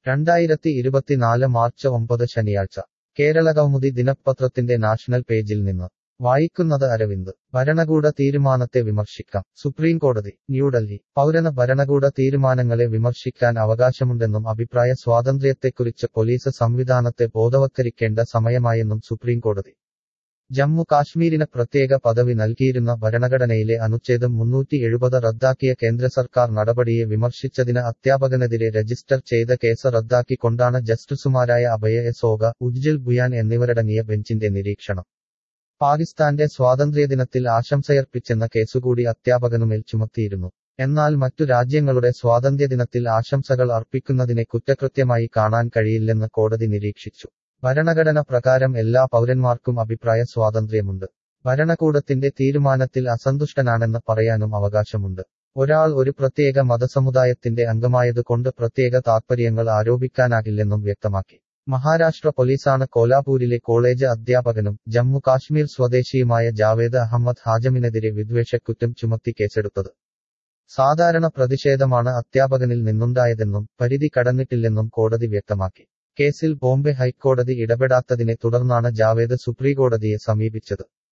രണ്ടായിരത്തി ഇരുപത്തിനാല് മാർച്ച് ഒമ്പത് ശനിയാഴ്ച കേരളകൗമുദി ദിനപത്രത്തിന്റെ നാഷണൽ പേജിൽ നിന്ന് വായിക്കുന്നത് അരവിന്ദ് ഭരണകൂട തീരുമാനത്തെ വിമർശിക്കാം സുപ്രീം കോടതി ന്യൂഡൽഹി പൗരന് ഭരണകൂട തീരുമാനങ്ങളെ വിമർശിക്കാൻ അവകാശമുണ്ടെന്നും അഭിപ്രായ സ്വാതന്ത്ര്യത്തെക്കുറിച്ച് പോലീസ് സംവിധാനത്തെ ബോധവത്കരിക്കേണ്ട സമയമായെന്നും സുപ്രീം കോടതി ജമ്മു കാശ്മീരിന് പ്രത്യേക പദവി നൽകിയിരുന്ന ഭരണഘടനയിലെ അനുച്ഛേദം മുന്നൂറ്റി എഴുപത് റദ്ദാക്കിയ കേന്ദ്ര സർക്കാർ നടപടിയെ വിമർശിച്ചതിന് അധ്യാപകനെതിരെ രജിസ്റ്റർ ചെയ്ത കേസ് റദ്ദാക്കിക്കൊണ്ടാണ് ജസ്റ്റിസുമാരായ അഭയ എസ് ഓക ഉജ്ജൽ ബുയാൻ എന്നിവരടങ്ങിയ ബെഞ്ചിന്റെ നിരീക്ഷണം പാകിസ്ഥാന്റെ സ്വാതന്ത്ര്യദിനത്തിൽ ആശംസയർപ്പിച്ചെന്ന കേസുകൂടി അധ്യാപകനുമേൽ ചുമത്തിയിരുന്നു എന്നാൽ മറ്റു രാജ്യങ്ങളുടെ സ്വാതന്ത്ര്യദിനത്തിൽ ആശംസകൾ അർപ്പിക്കുന്നതിനെ കുറ്റകൃത്യമായി കാണാൻ കഴിയില്ലെന്ന് കോടതി നിരീക്ഷിച്ചു ഭരണഘടന പ്രകാരം എല്ലാ പൗരന്മാർക്കും അഭിപ്രായ സ്വാതന്ത്ര്യമുണ്ട് ഭരണകൂടത്തിന്റെ തീരുമാനത്തിൽ അസന്തുഷ്ടനാണെന്ന് പറയാനും അവകാശമുണ്ട് ഒരാൾ ഒരു പ്രത്യേക മതസമുദായത്തിന്റെ അംഗമായതുകൊണ്ട് പ്രത്യേക താൽപര്യങ്ങൾ ആരോപിക്കാനാകില്ലെന്നും വ്യക്തമാക്കി മഹാരാഷ്ട്ര പോലീസാണ് കോലാപൂരിലെ കോളേജ് അധ്യാപകനും ജമ്മു കാശ്മീർ സ്വദേശിയുമായ ജാവേദ് അഹമ്മദ് ഹാജമിനെതിരെ വിദ്വേഷക്കുറ്റം ചുമത്തി കേസെടുത്തത് സാധാരണ പ്രതിഷേധമാണ് അധ്യാപകനിൽ നിന്നുണ്ടായതെന്നും പരിധി കടന്നിട്ടില്ലെന്നും കോടതി വ്യക്തമാക്കി കേസിൽ ബോംബെ ഹൈക്കോടതി ഇടപെടാത്തതിനെ തുടർന്നാണ് ജാവേദ് സുപ്രീംകോടതിയെ സമീപിച്ചത്